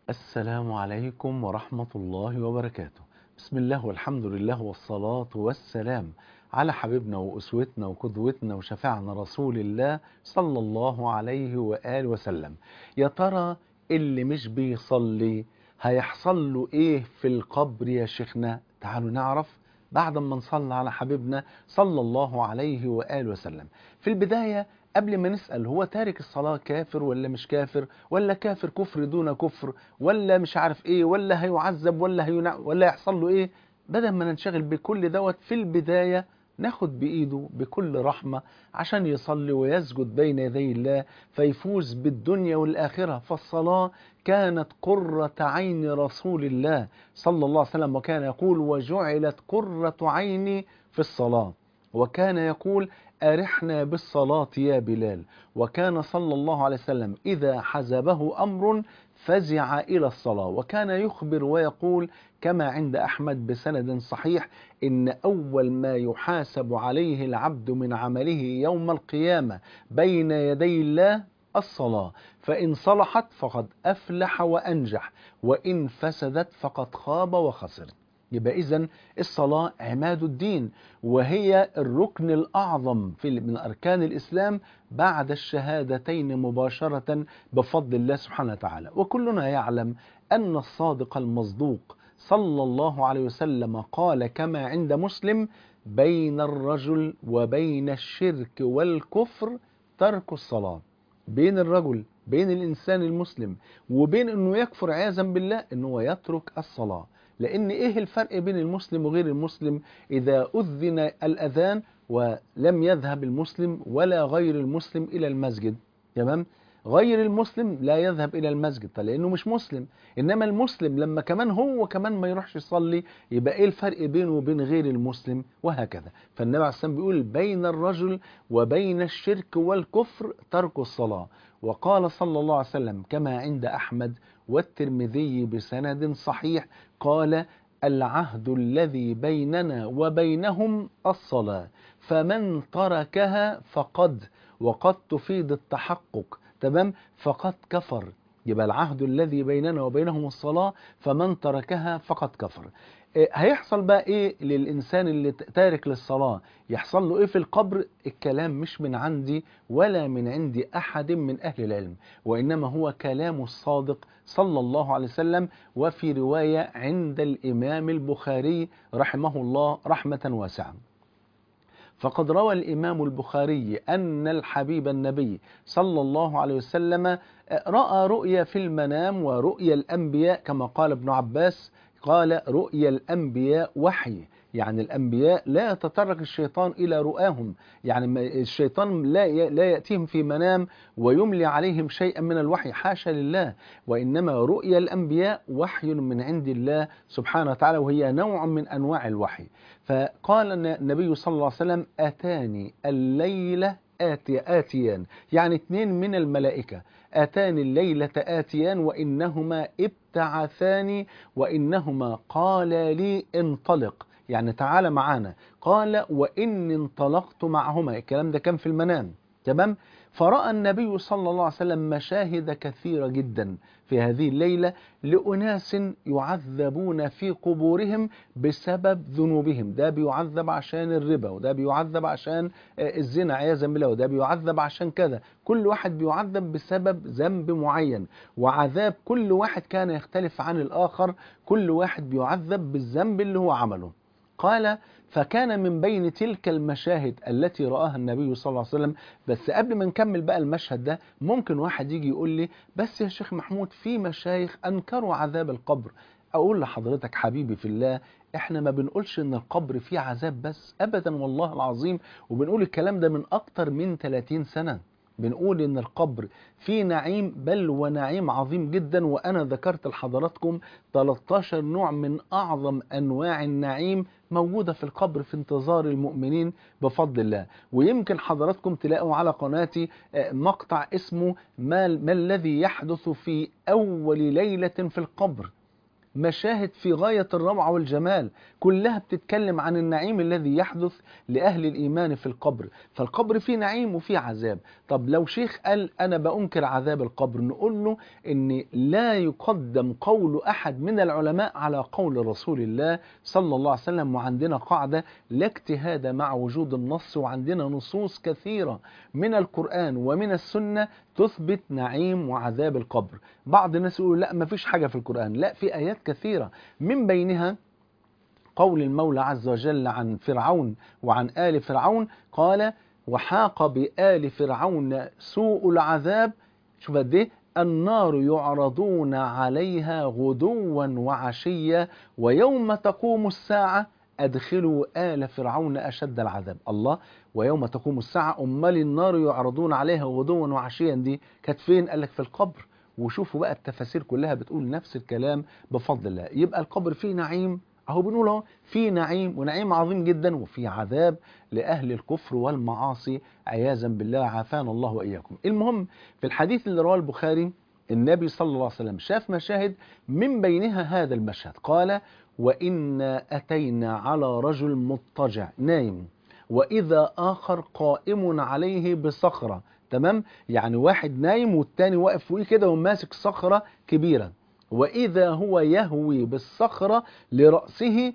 السلام عليكم ورحمة الله وبركاته بسم الله والحمد لله والصلاة والسلام على حبيبنا وأسوتنا وقدوتنا وشفاعنا رسول الله صلى الله عليه وآله وسلم يا ترى اللي مش بيصلي هيحصل له ايه في القبر يا شيخنا تعالوا نعرف بعد ما نصلي على حبيبنا صلى الله عليه وآله وسلم في البداية قبل ما نسأل هو تارك الصلاة كافر ولا مش كافر ولا كافر كفر دون كفر ولا مش عارف ايه ولا هيعذب ولا هينع ولا يحصل له ايه بدل ما ننشغل بكل دوت في البداية ناخد بإيده بكل رحمة عشان يصلي ويسجد بين يدي الله فيفوز بالدنيا والآخرة فالصلاة كانت قرة عين رسول الله صلى الله عليه وسلم وكان يقول وجعلت قرة عيني في الصلاة وكان يقول أرحنا بالصلاة يا بلال وكان صلى الله عليه وسلم إذا حزبه أمر فزع إلى الصلاة وكان يخبر ويقول كما عند أحمد بسند صحيح إن أول ما يحاسب عليه العبد من عمله يوم القيامة بين يدي الله الصلاة فإن صلحت فقد أفلح وأنجح وإن فسدت فقد خاب وخسر يبقى إذن الصلاة عماد الدين وهي الركن الأعظم في من أركان الإسلام بعد الشهادتين مباشرة بفضل الله سبحانه وتعالى وكلنا يعلم أن الصادق المصدوق صلى الله عليه وسلم قال كما عند مسلم بين الرجل وبين الشرك والكفر ترك الصلاة بين الرجل بين الإنسان المسلم وبين أنه يكفر عياذا بالله أنه يترك الصلاة لأن إيه الفرق بين المسلم وغير المسلم إذا أذن الأذان ولم يذهب المسلم ولا غير المسلم إلى المسجد تمام غير المسلم لا يذهب إلى المسجد لأنه مش مسلم إنما المسلم لما كمان هو كمان ما يروحش يصلي يبقى إيه الفرق بينه وبين غير المسلم وهكذا فالنبي عليه الصلاة بيقول بين الرجل وبين الشرك والكفر ترك الصلاة وقال صلى الله عليه وسلم كما عند أحمد والترمذي بسند صحيح قال العهد الذي بيننا وبينهم الصلاة فمن تركها فقد وقد تفيد التحقق تمام فقد كفر يبقى العهد الذي بيننا وبينهم الصلاة فمن تركها فقد كفر هيحصل بقى ايه للإنسان اللي تارك للصلاة يحصل له ايه في القبر الكلام مش من عندي ولا من عند أحد من أهل العلم وإنما هو كلام الصادق صلى الله عليه وسلم وفي رواية عند الإمام البخاري رحمه الله رحمة واسعة فقد روى الإمام البخاري أن الحبيب النبي صلى الله عليه وسلم رأى رؤيا في المنام ورؤيا الأنبياء كما قال ابن عباس قال رؤيا الأنبياء وحي يعني الأنبياء لا يتطرق الشيطان إلى رؤاهم يعني الشيطان لا لا يأتيهم في منام ويملي عليهم شيئا من الوحي حاشا لله وإنما رؤيا الأنبياء وحي من عند الله سبحانه وتعالى وهي نوع من أنواع الوحي فقال النبي صلى الله عليه وسلم أتاني الليلة آتي آتيان يعني اثنين من الملائكة آتاني الليلة آتيان وإنهما ابتعثاني وإنهما قالا لي انطلق يعني تعال معانا قال وإني انطلقت معهما الكلام ده كان في المنام تمام فرأى النبي صلى الله عليه وسلم مشاهد كثيرة جدا في هذه الليلة لأناس يعذبون في قبورهم بسبب ذنوبهم ده بيعذب عشان الربا وده بيعذب عشان الزنا عياذا بالله وده بيعذب عشان كذا كل واحد بيعذب بسبب ذنب معين وعذاب كل واحد كان يختلف عن الآخر كل واحد بيعذب بالذنب اللي هو عمله قال فكان من بين تلك المشاهد التي رآها النبي صلى الله عليه وسلم بس قبل ما نكمل بقى المشهد ده ممكن واحد يجي يقول لي بس يا شيخ محمود في مشايخ أنكروا عذاب القبر أقول لحضرتك حبيبي في الله احنا ما بنقولش ان القبر فيه عذاب بس ابدا والله العظيم وبنقول الكلام ده من اكتر من 30 سنة بنقول ان القبر فيه نعيم بل ونعيم عظيم جدا وانا ذكرت لحضراتكم 13 نوع من اعظم انواع النعيم موجودة في القبر في انتظار المؤمنين بفضل الله ويمكن حضراتكم تلاقوا على قناتي مقطع اسمه ما, ما الذي يحدث في اول ليلة في القبر مشاهد في غاية الروعة والجمال كلها بتتكلم عن النعيم الذي يحدث لأهل الإيمان في القبر فالقبر فيه نعيم وفيه عذاب طب لو شيخ قال أنا بأنكر عذاب القبر نقول له إن لا يقدم قول أحد من العلماء على قول رسول الله صلى الله عليه وسلم وعندنا قاعدة لا اجتهاد مع وجود النص وعندنا نصوص كثيرة من القرآن ومن السنة تثبت نعيم وعذاب القبر بعض الناس يقولوا لا ما فيش حاجة في القرآن لا في آيات كثيرة من بينها قول المولى عز وجل عن فرعون وعن آل فرعون قال وحاق بآل فرعون سوء العذاب شوف قد ايه النار يعرضون عليها غدوا وعشيا ويوم تقوم الساعة أدخلوا آل فرعون أشد العذاب الله ويوم تقوم الساعة أمال النار يعرضون عليها غدوا وعشيا دي كانت فين قال لك في القبر وشوفوا بقى التفاسير كلها بتقول نفس الكلام بفضل الله يبقى القبر فيه نعيم اهو بنقول اهو في نعيم ونعيم عظيم جدا وفي عذاب لاهل الكفر والمعاصي عياذا بالله عافانا الله واياكم المهم في الحديث اللي رواه البخاري النبي صلى الله عليه وسلم شاف مشاهد من بينها هذا المشهد قال وإنا أتينا على رجل مضطجع نايم وإذا آخر قائم عليه بصخرة تمام يعني واحد نايم والتاني واقف فوقيه كده وماسك صخرة كبيرة وإذا هو يهوي بالصخرة لرأسه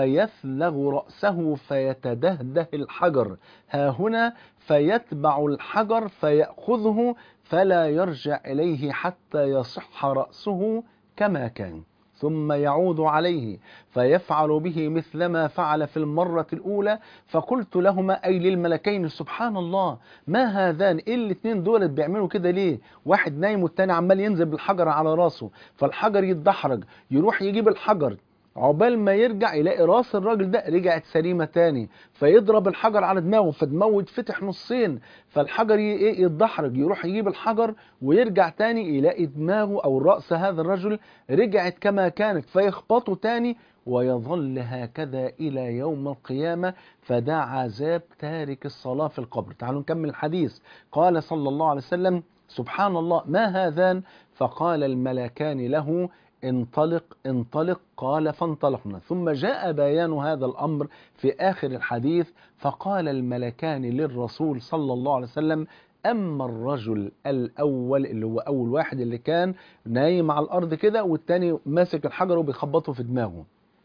فيثلغ رأسه فيتدهده الحجر ها هنا فيتبع الحجر فيأخذه فلا يرجع إليه حتى يصح رأسه كما كان ثم يعود عليه فيفعل به مثل ما فعل في المرة الأولى فقلت لهما أي للملكين سبحان الله ما هذان إيه الاتنين دول بيعملوا كده ليه واحد نايم والتاني عمال ينزل بالحجر على راسه فالحجر يتدحرج يروح يجيب الحجر عقبال ما يرجع يلاقي راس الراجل ده رجعت سليمة تاني فيضرب الحجر على دماغه فدماغه يتفتح نصين فالحجر ايه يتدحرج يروح يجيب الحجر ويرجع تاني يلاقي دماغه او رأس هذا الرجل رجعت كما كانت فيخبطه تاني ويظل هكذا إلى يوم القيامة فده عذاب تارك الصلاة في القبر تعالوا نكمل الحديث قال صلى الله عليه وسلم سبحان الله ما هذان فقال الملكان له انطلق انطلق قال فانطلقنا ثم جاء بيان هذا الأمر في آخر الحديث فقال الملكان للرسول صلى الله عليه وسلم أما الرجل الأول اللي هو أول واحد اللي كان نايم على الأرض كده والتاني ماسك الحجر وبيخبطه في دماغه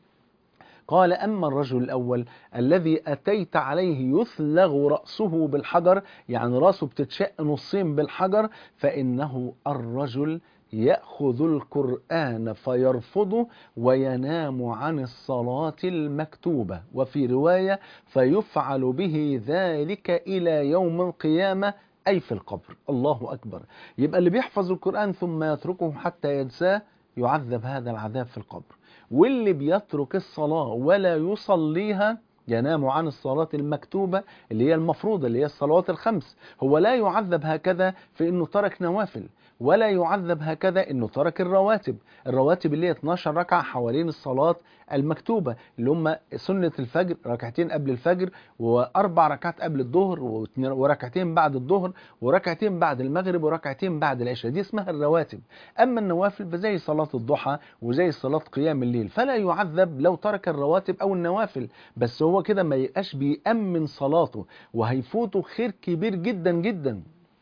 قال أما الرجل الأول الذي أتيت عليه يثلغ رأسه بالحجر يعني رأسه بتتشق نصين بالحجر فإنه الرجل يأخذ القرآن فيرفضه وينام عن الصلاة المكتوبة وفي رواية فيفعل به ذلك إلى يوم القيامة أي في القبر الله أكبر يبقى اللي بيحفظ القرآن ثم يتركه حتى ينساه يعذب هذا العذاب في القبر واللي بيترك الصلاة ولا يصليها ينام عن الصلاة المكتوبة اللي هي المفروضة اللي هي الصلوات الخمس هو لا يعذب هكذا في أنه ترك نوافل ولا يعذب هكذا انه ترك الرواتب الرواتب اللي هي 12 ركعه حوالين الصلاه المكتوبه اللي هم سنه الفجر ركعتين قبل الفجر واربع ركعات قبل الظهر وركعتين بعد الظهر وركعتين بعد المغرب وركعتين بعد العشاء دي اسمها الرواتب اما النوافل فزي صلاه الضحى وزي صلاه قيام الليل فلا يعذب لو ترك الرواتب او النوافل بس هو كده ما يبقاش بيأمن صلاته وهيفوته خير كبير جدا جدا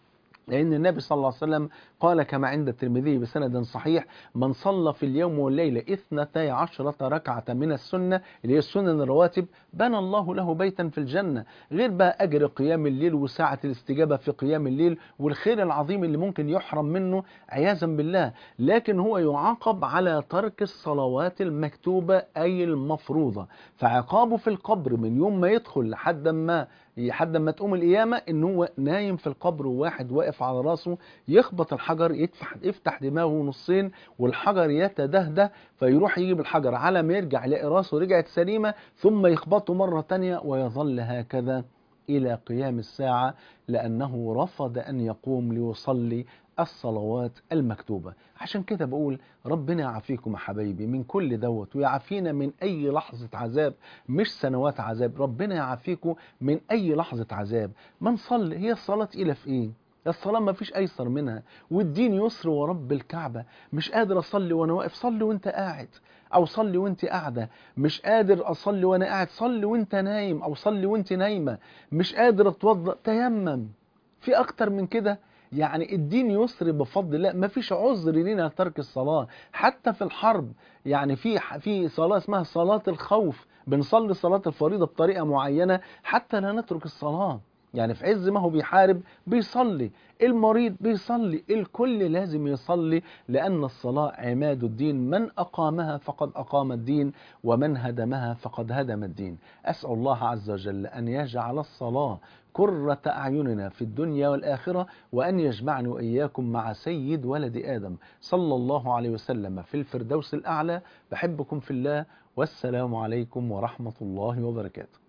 لأن النبي صلى الله عليه وسلم قال كما عند الترمذي بسند صحيح من صلى في اليوم والليلة اثنتي عشرة ركعة من السنة اللي هي السنن الرواتب بنى الله له بيتا في الجنة غير بقى أجر قيام الليل وساعة الاستجابة في قيام الليل والخير العظيم اللي ممكن يحرم منه عياذا بالله لكن هو يعاقب على ترك الصلوات المكتوبة أي المفروضة فعقابه في القبر من يوم ما يدخل لحد ما لحد ما تقوم القيامة ان هو نايم في القبر وواحد واقف على راسه يخبط الحجر يفتح, يفتح دماغه نصين والحجر يتدهده فيروح يجيب الحجر على ما يرجع يلاقي راسه رجعت سليمة ثم يخبطه مرة تانية ويظل هكذا إلى قيام الساعة لأنه رفض أن يقوم ليصلي الصلوات المكتوبة عشان كده بقول ربنا يعافيكم يا حبايبي من كل دوت ويعافينا من أي لحظة عذاب مش سنوات عذاب ربنا يعافيكم من أي لحظة عذاب ما نصلي هي الصلاة تقيلة في إيه الصلاة ما فيش أيسر منها والدين يسر ورب الكعبة مش قادر أصلي وأنا واقف صلي وأنت قاعد أو صلي وأنت قاعدة مش قادر أصلي وأنا قاعد صلي وأنت نايم أو صلي وأنت نايمة مش قادر أتوضأ تيمم في أكتر من كده يعني الدين يسر بفضل الله ما فيش عذر لنا ترك الصلاة حتى في الحرب يعني في في صلاة اسمها صلاة الخوف بنصلي صلاة الفريضة بطريقة معينة حتى لا نترك الصلاة يعني في عز ما هو بيحارب بيصلي المريض بيصلي الكل لازم يصلي لأن الصلاة عماد الدين من أقامها فقد أقام الدين ومن هدمها فقد هدم الدين أسأل الله عز وجل أن يجعل الصلاة كرة أعيننا في الدنيا والآخرة وأن يجمعني وإياكم مع سيد ولد آدم صلى الله عليه وسلم في الفردوس الأعلى بحبكم في الله والسلام عليكم ورحمة الله وبركاته